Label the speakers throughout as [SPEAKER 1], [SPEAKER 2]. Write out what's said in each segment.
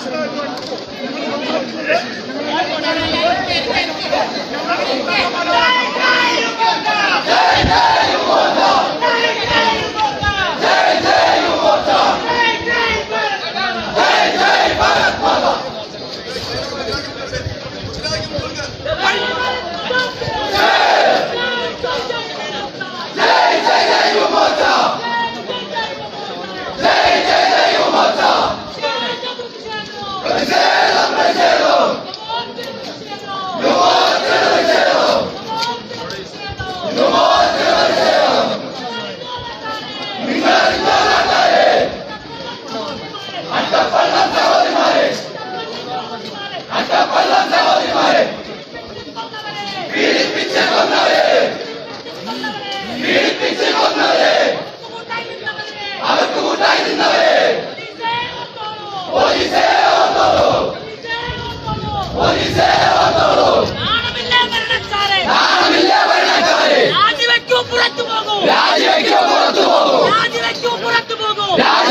[SPEAKER 1] നാണമില്ലേ ഭരണക്കാരെ? രാജിവെക്കൂ പുറത്തു പോകൂ രാജിവെക്കൂ പുറത്തു പോകൂ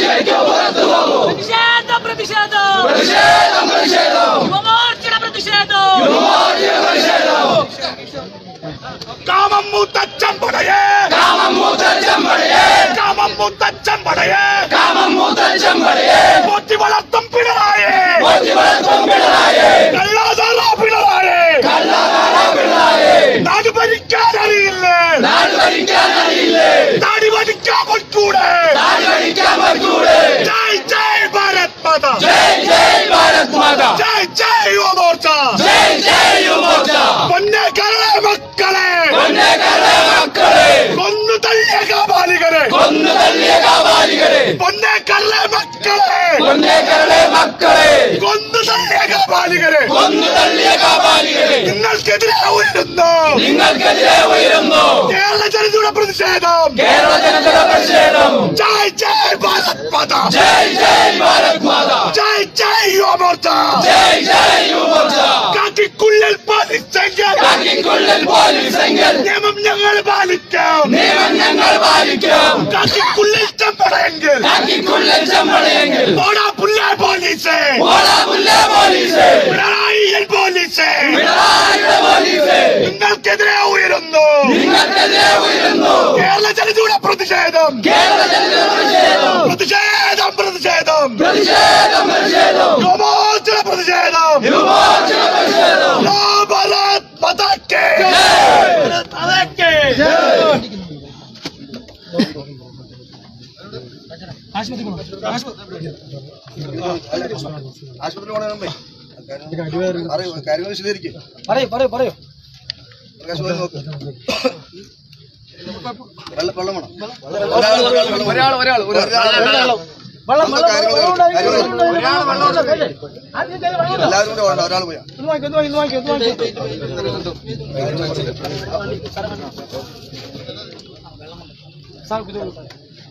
[SPEAKER 1] പ്രതിഷേധം പ്രതിഷേധം യുവമോർച്ചയുടെ പ്രതിഷേധം
[SPEAKER 2] കാമം മൂത്തച്ചം പടയേ കാമം മൂത്തച്ചം പടയേ കാമം മൂത്തച്ചം പടയേ കാമം മൂത്തച്ചം പടയേ പോറ്റി വളർത്തും പിണറായേ പോറ്റി വളർത്തും പിണറായേ കള്ളാതാറാ പിണറായേ കള്ളാതാറാ പിണറായേ നാട് ഭരിക്കാൻ അറിയില്ലേ നാട് ഭരിക്കാൻ അറിയില്ലേ നാട് ഭരിക്കാൻ പറ്റൂടെ നാട് ഭരിക്കാൻ പറ്റൂടെ ജയ് ജയ് ഭാരത് മാതാ ജയ് ജയ് ഭാരത് മാതാ ജയ് ജയ് യുവമോർച്ച ജയ് ജയ് യുവമോർച്ച പൊന്നെ കരളെ മക്കളെ പൊന്നെ കരളെ മക്കളെ കൊന്നു തള്ളിയ കാപാലികരെ കൊന്നു തള്ളിയ കാപാലികരെ പൊന്നെ കരളെ മക്കളെ പൊന്നെ കരളെ മക്കളെ കൊന്നു തള്ളിയ കാപാലികരെ കൊന്നു തള്ളിയ കാപാലികരെ നിങ്ങൾക്കെതിരെ ഉയരുന്നു നിങ്ങൾക്കെതിരെ ഉയരുന്നു കേരള ജനതയുടെ പ്രതിഷേധം കേരള ജനതയുടെ പ്രതിഷേധം ജയ് ജയ് ഭാരത് മാതാ ജയ് ജയ് ഭാരത് മാതാ ജയ് ജയ് യുവമോർച്ച ജയ് ജയ് യുവമോർച്ച കാക്കിക്കുള്ളിൽ പോലീസെങ്കിൽ കാക്കിക്കുള്ളിൽ പോലീസെങ്കിൽ നിയമം ഞങ്ങൾ പാലിക്കാം നിയമം ഞങ്ങൾ പാലിക്കാം കാക്കിക്കുള്ളിൽ ചെമ്പടയെങ്കിൽ കാക്കിക്കുള്ളിൽ ചെമ്പടയെങ്കിൽ ഓടാ പുല്ലേ പോലീസ് ഓടാ പുല്ലേ പോലീസ് പിണറായിയൻ പോലീസ് പിണറായിയുടെ പോലീസ് നിങ്ങൾക്കെതിരെ ഉയരുന്നു നിങ്ങൾക്കെതിരെ ഉയരുന്നു കേരള ജനതയുടെ പ്രതിഷേധം കേരള ജനതയുടെ പ്രതിഷേധം പ്രതിഷേധം പ്രതിഷേധം പ്രതിഷേധം പ്രതിഷേധം യുവമോർച്ചയുടെ പ്രതിഷേധം യുവമോർച്ചയുടെ പ്രതിഷേധം ഭാരത് മാതാക്ക് ഭാരത് മാതാക്ക്
[SPEAKER 3] ആശുപത്രി പോകണ മുമ്പേ അറിയോ കാര്യങ്ങൾ വിശദീകരിക്കും
[SPEAKER 4] പറയൂ പറയൂ പറയൂ
[SPEAKER 3] പ്രകാശ് പോയി നോക്ക് വെള്ളം വെള്ളം വേണം
[SPEAKER 5] ഒരാൾ ഒരാൾ ഒരാൾ
[SPEAKER 4] വെള്ളം
[SPEAKER 3] ഒന്ന് കാര്യങ്ങൾ
[SPEAKER 4] വെള്ളം
[SPEAKER 3] കാര്യങ്ങൾ
[SPEAKER 4] വെള്ളം
[SPEAKER 3] എല്ലാവരും കൂടെ വേണ്ട ഒരാൾ പോയാ
[SPEAKER 4] ഇന്ന് വാങ്ങിക്കോ ഇന്ന് വാങ്ങിക്കോ ഇന്ന് വാങ്ങിക്കോ ഇന്ന് വാങ്ങിക്കോ സാർ ഇത് കൊടുക്കാം.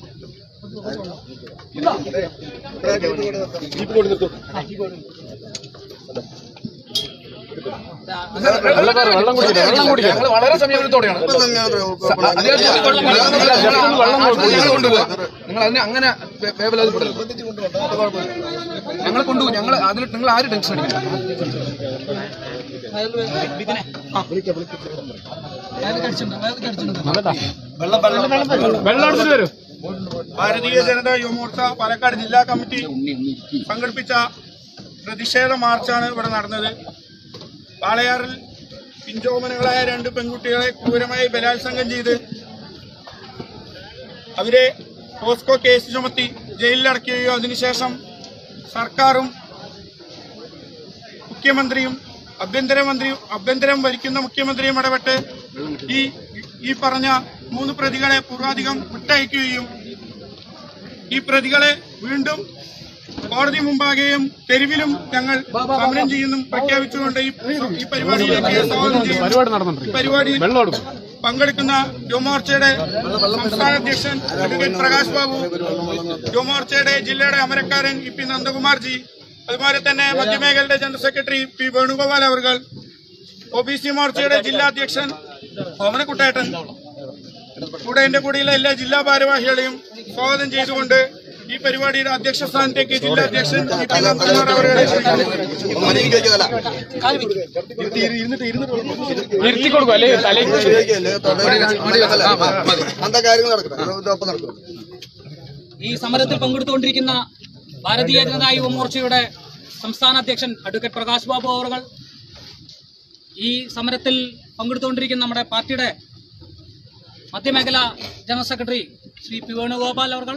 [SPEAKER 5] വെള്ളം കുടിക്കില്ല വെള്ളം കുടിക്കില്ല ഞങ്ങൾ വളരെ സംയമനത്തോടെയാണ് ഞങ്ങൾ കൊണ്ടുപോകാം നിങ്ങൾ അതിനെ അങ്ങനെ വേ- വേവലാതിപ്പെടരുത് ഞങ്ങൾ കൊണ്ടുപോകും ഞങ്ങൾ അതിൽ നിങ്ങൾ ആരും ടെൻഷൻ അടിക്കില്ല വെള്ളം എടുത്തിട്ട് വരും
[SPEAKER 2] ഭാരതീയ ജനതാ യുവമോർച്ച പാലക്കാട് ജില്ലാ കമ്മിറ്റി സംഘടിപ്പിച്ച പ്രതിഷേധ മാർച്ചാണ് ഇവിടെ നടന്നത് വാളയാറിൽ പിഞ്ചോമനകളായ രണ്ട് പെൺകുട്ടികളെ ക്രൂരമായി ബലാത്സംഗം ചെയ്ത് അവരെ പോസ്കോ കേസ് ചുമത്തി ജയിലിലടക്കുകയോ അതിനുശേഷം സർക്കാരും മുഖ്യമന്ത്രിയും ആഭ്യന്തരമന്ത്രിയും ആഭ്യന്തരം ഭരിക്കുന്ന മുഖ്യമന്ത്രിയും ഇടപെട്ട് ഈ ഈ പറഞ്ഞ മൂന്ന് പ്രതികളെ പൂർവാധികം വിട്ടയക്കുകയും ഈ പ്രതികളെ വീണ്ടും കോടതി മുമ്പാകെയും തെരുവിലും ഞങ്ങൾ സമരം ചെയ്യുന്നും പ്രഖ്യാപിച്ചുകൊണ്ട് ഈ ഈ പരിപാടിയിലേക്ക് സ്വാഗതം ചെയ്യുന്നു
[SPEAKER 5] പരിപാടി നടന്നുണ്ട്
[SPEAKER 2] ഈ പരിപാടി
[SPEAKER 5] വെള്ളം എടുക്കും
[SPEAKER 2] പങ്കെടുക്കുന്ന യുവമോർച്ചയുടെ സംസ്ഥാന അധ്യക്ഷൻ അഡ്വക്കേറ്റ് പ്രകാശ് ബാബു യുവമോർച്ചയുടെ ജില്ലയുടെ അമരക്കാരൻ ഇ പി നന്ദകുമാർ ജി അതുപോലെ തന്നെ മധ്യമേഖലയുടെ ജനറൽ സെക്രട്ടറി പി വേണുഗോപാൽ അവർ ഒ ബി സി മോർച്ചയുടെ ജില്ലാ അധ്യക്ഷൻ ഓമനക്കുട്ടേട്ടൻ കൂടെ എന്റെ കൂടെയുള്ള എല്ലാ ജില്ലാ ഭാരവാഹികളെയും സ്വാഗതം ചെയ്തുകൊണ്ട് ഈ പരിപാടിയുടെ അധ്യക്ഷ സ്ഥാനത്തേക്ക് ജില്ലാ അധ്യക്ഷൻ ടി പി
[SPEAKER 3] അല്ല,
[SPEAKER 2] നന്ദകുമാർ അവരുടെ
[SPEAKER 3] മണിക്ക് വെക്കതല്ല
[SPEAKER 4] ഇരുത്തി കൊടുക്കും അല്ലേ തലേക്ക്
[SPEAKER 3] എന്താ കാര്യങ്ങൾ നടക്കണം ഇതൊപ്പം നടക്കും
[SPEAKER 6] ഈ സമരത്തിൽ പങ്കെടുത്തുകൊണ്ടിരിക്കുന്ന ഭാരതീയ ജനതാ യുവമോർച്ചയുടെ സംസ്ഥാന അധ്യക്ഷൻ അഡ്വക്കേറ്റ് പ്രകാശ് ബാബു അവർ ഈ സമരത്തിൽ പങ്കെടുത്തുകൊണ്ടിരിക്കുന്ന നമ്മുടെ പാർട്ടിയുടെ മധ്യമേഖല general secretary Shri P Venugopal അവർ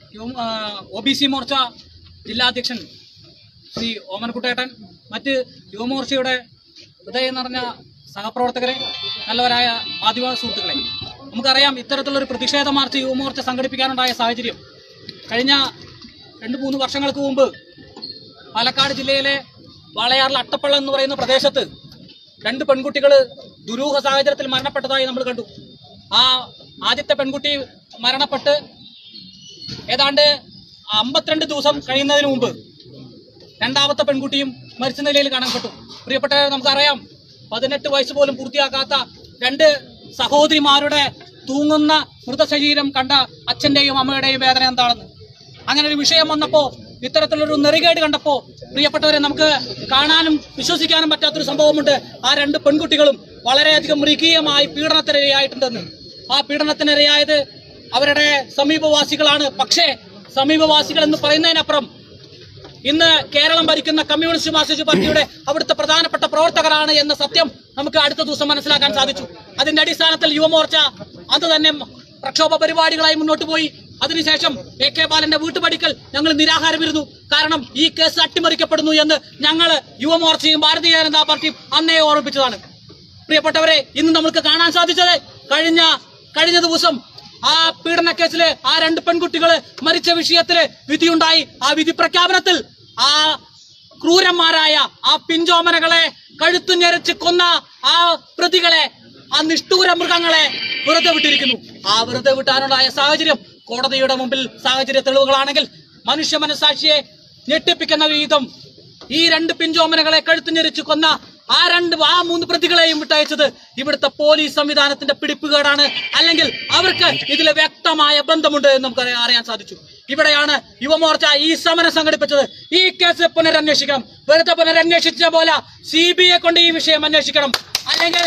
[SPEAKER 6] ഒ ബി സി മോർച്ച ജില്ലാ അധ്യക്ഷൻ ശ്രീ ഓമനക്കുട്ടേട്ടൻ മറ്റ് യുവമോർച്ചയുടെ ഹൃദയം നിറഞ്ഞ സഹപ്രവർത്തകരെ നല്ലവരായ മാധ്യമ സുഹൃത്തുക്കളെ നമുക്കറിയാം ഇത്തരത്തിലൊരു പ്രതിഷേധ മാർച്ച് യുവമോർച്ച സംഘടിപ്പിക്കാനുണ്ടായ സാഹചര്യം കഴിഞ്ഞ രണ്ട് മൂന്ന് വർഷങ്ങൾക്ക് മുമ്പ് പാലക്കാട് ജില്ലയിലെ വാളയാറിൽ അട്ടപ്പള്ളം എന്ന് പറയുന്ന പ്രദേശത്ത് രണ്ട് പെൺകുട്ടികൾ ദുരൂഹ സാഹചര്യത്തിൽ മരണപ്പെട്ടതായി നമ്മൾ കണ്ടു ആ ആദ്യത്തെ പെൺകുട്ടി മരണപ്പെട്ട് ഏതാണ്ട് അമ്പത്തിരണ്ട് ദിവസം കഴിയുന്നതിന് മുമ്പ് രണ്ടാമത്തെ പെൺകുട്ടിയും മരിച്ച നിലയിൽ കാണപ്പെട്ടു പ്രിയപ്പെട്ടവരെ നമുക്കറിയാം പതിനെട്ട് വയസ്സ് പോലും പൂർത്തിയാക്കാത്ത രണ്ട് സഹോദരിമാരുടെ തൂങ്ങുന്ന മൃതശരീരം കണ്ട അച്ഛന്റെയും അമ്മയുടെയും വേദന എന്താണെന്ന് അങ്ങനെ ഒരു വിഷയം വന്നപ്പോ ഇത്തരത്തിലൊരു നെറികേട് കണ്ടപ്പോ പ്രിയപ്പെട്ടവരെ നമുക്ക് കാണാനും വിശ്വസിക്കാനും പറ്റാത്തൊരു സംഭവമുണ്ട് ആ രണ്ട് പെൺകുട്ടികളും വളരെയധികം മൃഗീയമായി പീഡനത്തിനിരയായിട്ടുണ്ടെന്ന് ആ പീഡനത്തിനിരയായത് അവരുടെ സമീപവാസികളാണ് പക്ഷേ സമീപവാസികൾ എന്ന് പറയുന്നതിനപ്പുറം ഇന്ന് കേരളം ഭരിക്കുന്ന കമ്മ്യൂണിസ്റ്റ് മാർക്സിസ്റ്റ് പാർട്ടിയുടെ അവിടുത്തെ പ്രധാനപ്പെട്ട പ്രവർത്തകരാണ് എന്ന സത്യം നമുക്ക് അടുത്ത ദിവസം മനസ്സിലാക്കാൻ സാധിച്ചു അതിന്റെ അടിസ്ഥാനത്തിൽ യുവമോർച്ച അത് തന്നെ പ്രക്ഷോഭ പരിപാടികളായി മുന്നോട്ട് പോയി അതിനുശേഷം എ കെ ബാലന്റെ വീട്ടുപടിക്കൽ ഞങ്ങൾ നിരാഹാരമിരുന്നു കാരണം ഈ കേസ് അട്ടിമറിക്കപ്പെടുന്നു എന്ന് ഞങ്ങൾ യുവമോർച്ചയും ഭാരതീയ ജനതാ പാർട്ടിയും അന്നേ ഓർമ്മിപ്പിച്ചതാണ് പ്രിയപ്പെട്ടവരെ ഇന്ന് നമുക്ക് കാണാൻ സാധിച്ചത് കഴിഞ്ഞ കഴിഞ്ഞ ദിവസം ആ പീഡന കേസില് ആ രണ്ട് പെൺകുട്ടികള് മരിച്ച വിഷയത്തില് വിധിയുണ്ടായി ആ വിധി പ്രഖ്യാപനത്തിൽ ആ ക്രൂരന്മാരായ ആ പിഞ്ചോമനകളെ കഴുത്തു ഞെരച്ച് കൊന്ന ആ പ്രതികളെ ആ നിഷ്ഠൂര മൃഗങ്ങളെ വെറുതെ വിട്ടിരിക്കുന്നു ആ വെറുതെ വിട്ടാനുണ്ടായ സാഹചര്യം കോടതിയുടെ മുമ്പിൽ സാഹചര്യ തെളിവുകളാണെങ്കിൽ മനുഷ്യ മനസാക്ഷിയെ ഞെട്ടിപ്പിക്കുന്ന വിധം ഈ രണ്ട് പിഞ്ചോമനകളെ കഴുത്തു ഞെരിച്ചു കൊന്ന ആ രണ്ട് ആ മൂന്ന് പ്രതികളെയും വിട്ടയച്ചത് ഇവിടുത്തെ പോലീസ് സംവിധാനത്തിന്റെ പിടിപ്പുകേടാണ് അല്ലെങ്കിൽ അവർക്ക് ഇതിലെ വ്യക്തമായ ബന്ധമുണ്ട് എന്ന് നമുക്ക് അറിയാൻ- അറിയാൻ സാധിച്ചു ഇവിടെയാണ് യുവമോർച്ച ഈ സമരം സംഘടിപ്പിച്ചത് ഈ കേസ് പുനരന്വേഷിക്കണം വെറുതെ പുനരന്വേഷിച്ച പോലെ സി ബി ഐ കൊണ്ട് ഈ വിഷയം അന്വേഷിക്കണം അല്ലെങ്കിൽ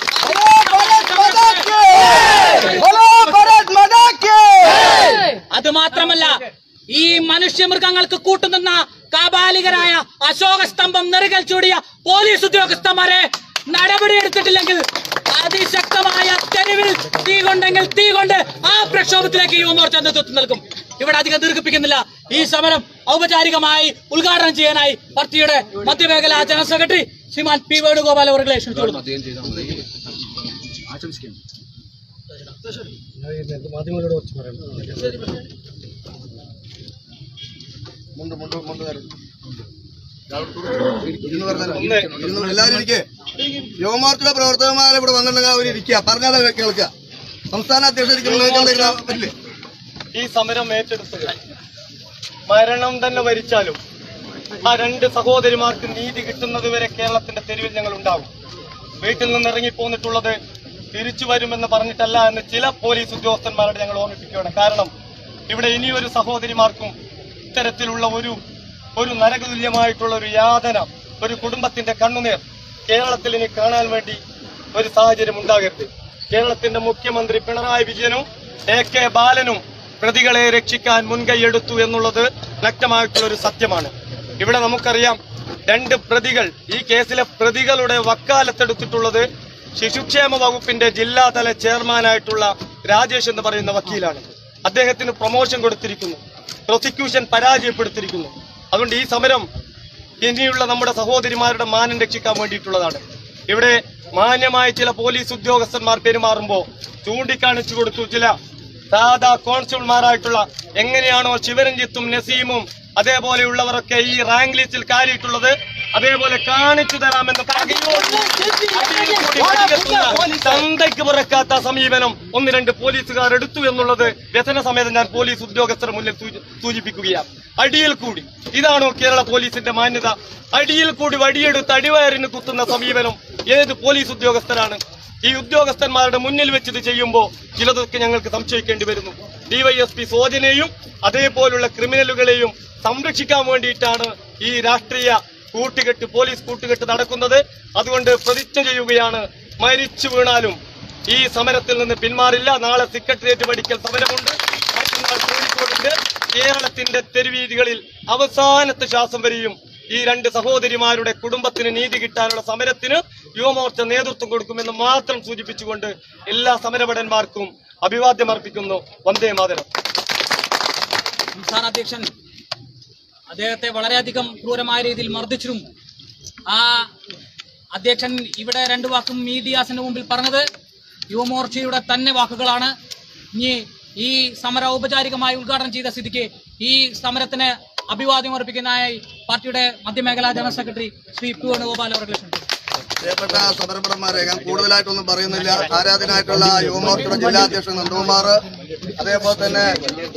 [SPEAKER 6] അത് മാത്രമല്ല ഈ മനുഷ്യമൃഗങ്ങൾക്ക് കൂട്ടുനിന്ന കാബാലികരായ അശോക സ്തംഭം നെറുകൽ ചൂടിയ പോലീസ് ഉദ്യോഗസ്ഥന്മാരെ നടപടി എടുത്തിട്ടില്ലെങ്കിൽ അതിശക്തമായ തെരുവിൽ തീ കൊണ്ടെങ്കിൽ തീ കൊണ്ട് ആ പ്രക്ഷോഭത്തിലേക്ക് യുവമോർച്ച നേതൃത്വം നൽകും ഇവിടെ അധികം ദീർഘിപ്പിക്കുന്നില്ല ഈ സമരം ഔപചാരികമായി ഉദ്ഘാടനം ചെയ്യാനായി പാർട്ടിയുടെ മധ്യമേഖലാ general secretary Shriman P Venugopal അവരുടെ ക്ഷണിച്ചോളുന്നു
[SPEAKER 5] അദ്ദേഹം ചെയ്താൽ മതി ആശംസിക്കാം
[SPEAKER 3] മുണ്ട് മുണ്ട് മുണ്ട് തരും ഇരുന്ന് പറഞ്ഞാലോ? ഇരുന്ന് എല്ലാവരും ഇരിക്കേ യുവമോർച്ചയുടെ പ്രവർത്തകന്മാരെ ഇവിടെ വന്നിട്ടുണ്ടെങ്കിൽ അവർ ഇരിക്കുക പറഞ്ഞാൽ കേൾക്കുക സംസ്ഥാന അധ്യക്ഷൻ ഇരിക്കുന്ന പറ്റില്ലേ
[SPEAKER 7] ഈ സമരം ഏറ്റെടുത്തത് മരണം തന്നെ വരിച്ചാലും ആ രണ്ട് സഹോദരിമാർക്ക് നീതി കിട്ടുന്നത് വരെ കേരളത്തിന്റെ തെരുവിൽ ഞങ്ങൾ ഉണ്ടാവും വീട്ടിൽ നിന്ന് ഇറങ്ങിപ്പോന്നിട്ടുള്ളത് തിരിച്ചു വരുമെന്ന് പറഞ്ഞിട്ടല്ല എന്ന് ചില പോലീസ് ഉദ്യോഗസ്ഥന്മാരോട് ഞങ്ങൾ ഓർമ്മിപ്പിക്കുകയാണ് കാരണം ഇവിടെ ഇനിയൊരു സഹോദരിമാർക്കും ഇത്തരത്തിലുള്ള ഒരു ഒരു നരകതുല്യമായിട്ടുള്ള ഒരു യാതന ഒരു കുടുംബത്തിന്റെ കണ്ണുനീർ കേരളത്തിൽ ഇനി കാണാൻ വേണ്ടി ഒരു സാഹചര്യം ഉണ്ടാകരുത് കേരളത്തിന്റെ മുഖ്യമന്ത്രി പിണറായി വിജയനും എ കെ ബാലനും പ്രതികളെ രക്ഷിക്കാൻ മുൻകൈയെടുത്തു എന്നുള്ളത് വ്യക്തമായിട്ടുള്ള ഒരു സത്യമാണ് ഇവിടെ നമുക്കറിയാം രണ്ട് പ്രതികൾ ഈ കേസിലെ പ്രതികളുടെ വക്കാലത്തെടുത്തിട്ടുള്ളത് ശിശുക്ഷേമ വകുപ്പിന്റെ ജില്ലാതല ചെയർമാനായിട്ടുള്ള രാജേഷ് എന്ന് പറയുന്ന വക്കീലാണ് അദ്ദേഹത്തിന് പ്രൊമോഷൻ കൊടുത്തിരിക്കുന്നു പ്രോസിക്യൂഷൻ പരാജയപ്പെടുത്തിയിരിക്കുന്നു അതുകൊണ്ട് ഈ സമരം ഇനിയുള്ള നമ്മുടെ സഹോദരിമാരുടെ മാനം രക്ഷിക്കാൻ വേണ്ടിയിട്ടുള്ളതാണ് ഇവിടെ മാന്യമായ ചില പോലീസ് ഉദ്യോഗസ്ഥന്മാർ പെരുമാറുമ്പോ ചൂണ്ടിക്കാണിച്ചു കൊടുത്തു ചില സാധാ കോൺസ്റ്റബിൾമാരായിട്ടുള്ള എങ്ങനെയാണോ ശിവരഞ്ജിത്തും നസീമും അതേപോലെയുള്ളവരൊക്കെ ഈ റാങ്ക് ലിസ്റ്റിൽ കയറിയിട്ടുള്ളത് അതേപോലെ കാണിച്ചു തരാമെന്ന് പകയോടുകൂടി അതിൽ കൂടി വെടിവെക്കുന്ന തന്തയ്ക്ക് പുറക്കാത്ത സമീപനം ഒന്ന് രണ്ട് പോലീസുകാർ എടുത്തു എന്നുള്ളത് വ്യസന സമേതം ഞാൻ പോലീസ് ഉദ്യോഗസ്ഥരുടെ മുന്നിൽ സൂചി- സൂചിപ്പിക്കുകയാണ് അടിയിൽ കൂടി ഇതാണോ കേരള പോലീസിന്റെ മാന്യത അടിയിൽ കൂടി വടിയെടുത്ത് അടിവയറിന് കുത്തുന്ന സമീപനം ഏത് പോലീസ് ഉദ്യോഗസ്ഥരാണ് ഈ ഉദ്യോഗസ്ഥന്മാരുടെ മുന്നിൽ വെച്ച് ഇത് ചെയ്യുമ്പോൾ ചിലതൊക്കെ ഞങ്ങൾക്ക് സംശയിക്കേണ്ടി വരുന്നു ഡിവൈഎസ്പി സോജനെയും അതേപോലുള്ള ക്രിമിനലുകളെയും സംരക്ഷിക്കാൻ വേണ്ടിയിട്ടാണ് ഈ രാഷ്ട്രീയ കൂട്ടുകെട്ട് പോലീസ് കൂട്ടുകെട്ട് നടക്കുന്നത് അതുകൊണ്ട് പ്രതിജ്ഞ ചെയ്യുകയാണ് മരിച്ചു വീണാലും ഈ സമരത്തിൽ നിന്ന് പിന്മാറില്ല നാളെ സെക്രട്ടേറിയറ്റ് പഠിക്കൽ സമരമുണ്ട് മറ്റന്നാൾ കോഴിക്കോടുണ്ട് കേരളത്തിന്റെ തെരുവീതികളിൽ അവസാനത്തെ ശ്വാസം വരെയും ഈ രണ്ട് സഹോദരിമാരുടെ കുടുംബത്തിന് നീതി കിട്ടാനുള്ള സമരത്തിന് യുവമോർച്ച നേതൃത്വം കൊടുക്കുമെന്ന് മാത്രം സൂചിപ്പിച്ചുകൊണ്ട് എല്ലാ സമരഭടന്മാർക്കും അഭിവാദ്യം അർപ്പിക്കുന്നു വന്ദേ മാതരം
[SPEAKER 6] സംസ്ഥാന അധ്യക്ഷൻ അദ്ദേഹത്തെ വളരെയധികം ക്രൂരമായ രീതിയിൽ മർദ്ദിച്ചിരുന്നു ആ അധ്യക്ഷൻ ഇവിടെ രണ്ടു വാക്കും മീഡിയാസിന് മുമ്പിൽ പറഞ്ഞത് യുവമോർച്ചയുടെ തന്നെ വാക്കുകളാണ് ഇനി ഈ സമരം ഔപചാരികമായി ഉദ്ഘാടനം ചെയ്ത സ്ഥിതിക്ക് ഈ സമരത്തിന് അഭിവാദ്യം അർപ്പിക്കുന്നതായി പാർട്ടിയുടെ മധ്യമേഖലാ general secretary Shri P Venugopal അവർ ക്ഷണിച്ചു
[SPEAKER 3] പ്രിയപ്പെട്ട സമരപടന്മാരെ ഞാൻ കൂടുതലായിട്ടൊന്നും പറയുന്നില്ല ആരാധനായിട്ടുള്ള യുവമോർച്ചയുടെ ജില്ലാ അധ്യക്ഷൻ നന്ദകുമാർ അതേപോലെ തന്നെ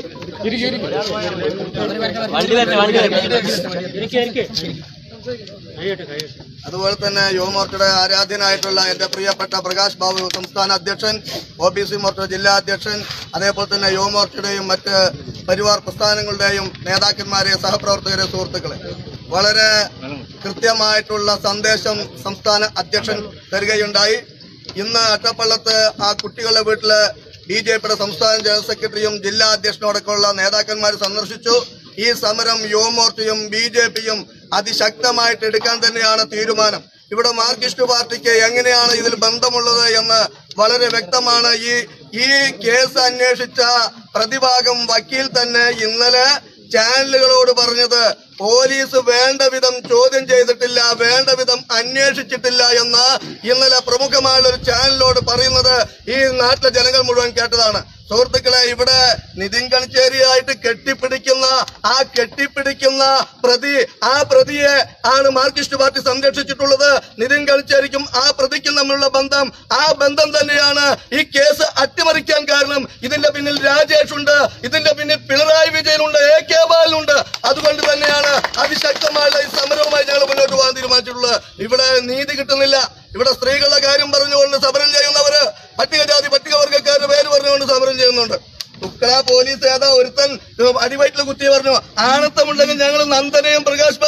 [SPEAKER 3] അതുപോലെ തന്നെ യുവമോർച്ചയുടെ ആരാധ്യനായിട്ടുള്ള എന്റെ പ്രിയപ്പെട്ട പ്രകാശ് ബാബു സംസ്ഥാന അധ്യക്ഷൻ ഒ ബി സി മോർച്ച ജില്ലാ അധ്യക്ഷൻ അതേപോലെ തന്നെ യുവമോർച്ചയുടെയും മറ്റ് പരിവാർ പ്രസ്ഥാനങ്ങളുടെയും നേതാക്കന്മാരെ സഹപ്രവർത്തകരെ സുഹൃത്തുക്കളെ വളരെ കൃത്യമായിട്ടുള്ള സന്ദേശം സംസ്ഥാന അധ്യക്ഷൻ തരികയുണ്ടായി ഇന്ന് അട്ടപ്പള്ളത്ത് ആ കുട്ടികളുടെ വീട്ടില് ബി ജെ പിയുടെ സംസ്ഥാന ജനറൽ സെക്രട്ടറിയും ജില്ലാ അധ്യക്ഷനോടൊക്കെയുള്ള നേതാക്കന്മാർ സന്ദർശിച്ചു ഈ സമരം യുവമോർച്ചയും ബി ജെ പിയും അതിശക്തമായിട്ട് എടുക്കാൻ തന്നെയാണ് തീരുമാനം ഇവിടെ മാർക്സിസ്റ്റ് പാർട്ടിക്ക് എങ്ങനെയാണ് ഇതിൽ ബന്ധമുള്ളത് എന്ന് വളരെ വ്യക്തമാണ് ഈ ഈ കേസ് അന്വേഷിച്ച പ്രതിഭാഗം വക്കീൽ തന്നെ ഇന്നലെ ചാനലുകളോട് പറഞ്ഞത് പോലീസ് വേണ്ട വിധം ചോദ്യം ചെയ്തിട്ടില്ല വേണ്ട വിധം അന്വേഷിച്ചിട്ടില്ല എന്ന് ഇന്നലെ പ്രമുഖമായുള്ള ഒരു ചാനലിനോട് പറയുന്നത് ഈ നാട്ടിലെ ജനങ്ങൾ മുഴുവൻ കേട്ടതാണ് സുഹൃത്തുക്കളെ ഇവിടെ നിതിൻ കണിച്ചേരിയായിട്ട് കെട്ടിപ്പിടിക്കുന്ന ആ കെട്ടിപ്പിടിക്കുന്ന പ്രതി ആ പ്രതിയെ ആണ് മാർക്സിസ്റ്റ് പാർട്ടി സംരക്ഷിച്ചിട്ടുള്ളത് നിതിൻ കണിച്ചേരിക്കും ആ പ്രതിക്കും തമ്മിലുള്ള ബന്ധം ആ ബന്ധം തന്നെയാണ് ഈ കേസ് അട്ടിമറിക്കാൻ കാരണം ഇതിന്റെ പിന്നിൽ രാജേഷ് ഉണ്ട് ഇതിന്റെ പിന്നിൽ പിണറായി വിജയനുണ്ട് എ കെ ബാലനുണ്ട് അതുകൊണ്ട് തന്നെയാണ് അതിശക്തമായുള്ള ഈ സമരവുമായി ഞങ്ങൾ മുന്നോട്ട് പോകാൻ തീരുമാനിച്ചിട്ടുള്ളത് ഇവിടെ നീതി കിട്ടുന്നില്ല ഇവിടെ സ്ത്രീകളുടെ കാര്യം പറഞ്ഞുകൊണ്ട് സമരം ചെയ്യുന്നവര് പട്ടികജാതി പട്ടികവർഗക്കാരുടെ പേര് പറഞ്ഞുകൊണ്ട് സമരം ചെയ്യുന്നുണ്ട് ഉക്ര പോലീസ് ഏതാ ഒരുത്തൻ അടിവയറ്റിൽ കുത്തി പറഞ്ഞു ആണത്തമുണ്ടെങ്കിൽ ഞങ്ങൾ നന്ദനെയും പ്രകാശ്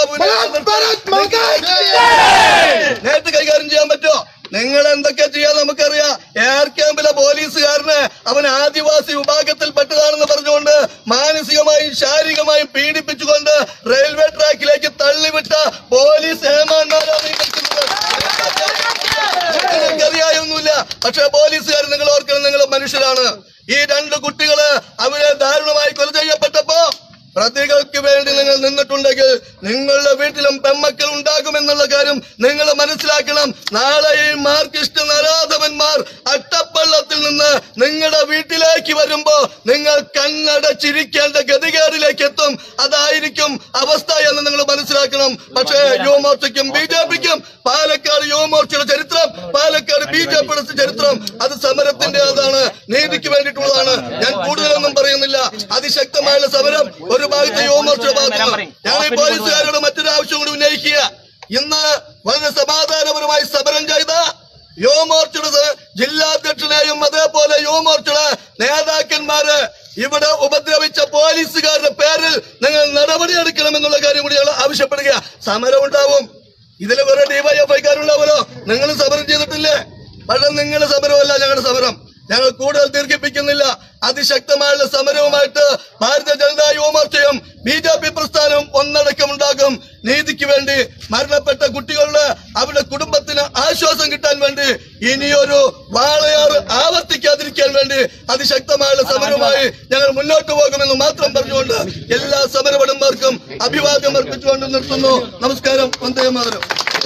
[SPEAKER 3] ബാബുവിനെ നേരിട്ട് കൈകാര്യം ചെയ്യാൻ പറ്റുമോ നിങ്ങൾ എന്തൊക്കെ ചെയ്യാൻ നമുക്കറിയാം എയർ ക്യാമ്പിലെ പോലീസുകാരന് അവൻ ആദിവാസി വിഭാഗത്തിൽപ്പെട്ടതാണെന്ന് പറഞ്ഞുകൊണ്ട് മാനസികമായും ശാരീരികമായും പീഡിപ്പിച്ചുകൊണ്ട് റെയിൽവേ ട്രാക്കിലേക്ക് തള്ളിവിട്ട പോലീസ് ഏമാന്മാരാണ് ഈ നിൽക്കുന്നത് നിങ്ങൾക്കറിയായൊന്നുമില്ല പക്ഷെ പോലീസുകാർ നിങ്ങൾ ഓർക്കണം നിങ്ങൾ മനുഷ്യരാണ് ഈ രണ്ട് കുട്ടികള് അവരെ ദാരുണമായി കൊല ചെയ്യപ്പെട്ടപ്പോ പ്രതികൾക്ക് വേണ്ടി നിങ്ങൾ നിന്നിട്ടുണ്ടെങ്കിൽ നിങ്ങളുടെ വീട്ടിലും പെമ്മക്കൾ ഉണ്ടാകുമെന്നുള്ള കാര്യം നിങ്ങൾ മനസ്സിലാക്കണം നാളെ ഈ മാർക്സിസ്റ്റ് നരാധവന്മാർ അട്ടപ്പള്ളത്തിൽ നിന്ന് നിങ്ങളുടെ വീട്ടിലേക്ക് വരുമ്പോ നിങ്ങൾ കണ്ണടച്ചിരിക്കേണ്ട ഗതികേടിലേക്ക് എത്തും അതായിരിക്കും അവസ്ഥ എന്ന് നിങ്ങൾ മനസ്സിലാക്കണം പക്ഷേ യുവമോർച്ചയ്ക്കും ബി ജെ പിക്കും പാലക്കാട് യുവമോർച്ചയുടെ ചരിത്രം പാലക്കാട് ബി ജെ പിയുടെ ചരിത്രം അത് സമരത്തിന്റെ അതാണ് നീതിക്ക് വേണ്ടിയിട്ടുള്ളതാണ് ഞാൻ കൂടുതലൊന്നും പറയുന്നില്ല അതിശക്തമായുള്ള സമരം ഒരു ഭാഗത്ത് യുവമോർച്ചയുടെ ഭാഗത്ത് ഞങ്ങൾ ഈ പോലീസുകാരോട് മറ്റൊരു ആവശ്യം കൂടി ഉന്നയിക്കുക ഇന്ന് വളരെ സമാധാനപരമായി സമരം ചെയ്ത യുവമോർച്ചയുടെ സ- ജില്ലാധ്യക്ഷനെയും അതേപോലെ യുവമോർച്ചയുടെ നേതാക്കന്മാര് ഇവിടെ ഉപദ്രവിച്ച പോലീസുകാരുടെ പേരിൽ നിങ്ങൾ നടപടിയെടുക്കണമെന്നുള്ള കാര്യം കൂടി ഞങ്ങൾ ആവശ്യപ്പെടുക സമരം ഉണ്ടാവും ഇതിൽ വേറെ ഡിവൈഎഫ്ഐക്കാരുണ്ടാവുമല്ലോ നിങ്ങൾ സമരം ചെയ്തിട്ടില്ലേ പക്ഷെ നിങ്ങളുടെ സമരമല്ല ഞങ്ങളുടെ സമരം ഞങ്ങൾ കൂടുതൽ ദീർഘിപ്പിക്കുന്നില്ല അതിശക്തമായുള്ള സമരവുമായിട്ട് ഭാരതീയ ജനതാ യുവമോർച്ചയും ബി ജെ പി പ്രസ്ഥാനവും ഒന്നടക്കമുണ്ടാകും നീതിക്ക് വേണ്ടി മരണപ്പെട്ട കുട്ടികളുടെ അവരുടെ കുടുംബത്തിന് ആശ്വാസം കിട്ടാൻ വേണ്ടി ഇനിയൊരു വാളയാറ് ആവർത്തിക്കാതിരിക്കാൻ വേണ്ടി അതിശക്തമായുള്ള സമരവുമായി ഞങ്ങൾ മുന്നോട്ട് പോകുമെന്ന് മാത്രം പറഞ്ഞുകൊണ്ട് എല്ലാ സമരഭടന്മാർക്കും അഭിവാദ്യം അർപ്പിച്ചുകൊണ്ട് നിർത്തുന്നു നമസ്കാരം വന്ദേ മാതരം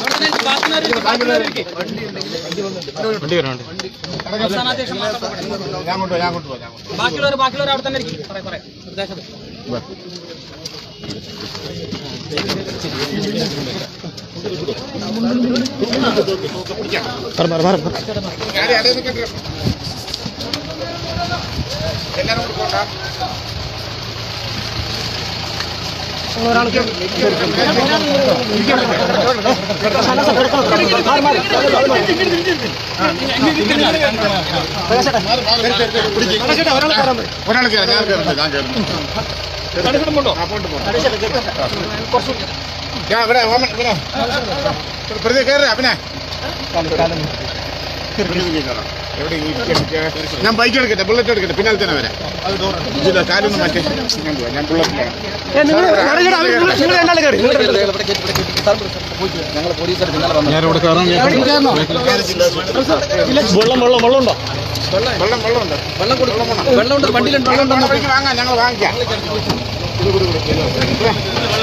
[SPEAKER 6] സംസ്ഥാന അധ്യക്ഷൻ മാത്രം ബാക്കിയുള്ളവർ ബാക്കിയുള്ളവർ അവിടെ തന്നെ ഇരിക്കും പറയാം പറയാം നിർദ്ദേശം
[SPEAKER 2] ഒരാൾ കയറി ഞാൻ കയറുന്നത് ഞാൻ കയറുന്നു ആ, പോട്ട് പോ. ഞാൻ ഇവിടെ ഓമൻ ഇവിടെ പ്രതി കയറി പിന്നെ എവിടെ ഈ ഇരിക്കാൻ? ഞാൻ ബൈക്ക് എടുക്കട്ടെ ബുള്ളറ്റ് എടുക്കട്ടെ പിന്നാലെ തന്നെ വരാം ഇതില്ല കാലൊന്നും മാറ്റി ഞാൻ പോവാം ഞാൻ ബുള്ളറ്റ് പോകണം
[SPEAKER 4] വെള്ളം വെള്ളം വെള്ളം ഉണ്ടോ
[SPEAKER 2] വെള്ളം വെള്ളമുണ്ട്
[SPEAKER 5] വെള്ളം കൊടുക്കും വെള്ളം ഉണ്ട് വണ്ടിയിലുണ്ട് വെള്ളം
[SPEAKER 2] വെള്ളം വാങ്ങിക്കാം ഞങ്ങൾ വാങ്ങിക്കാം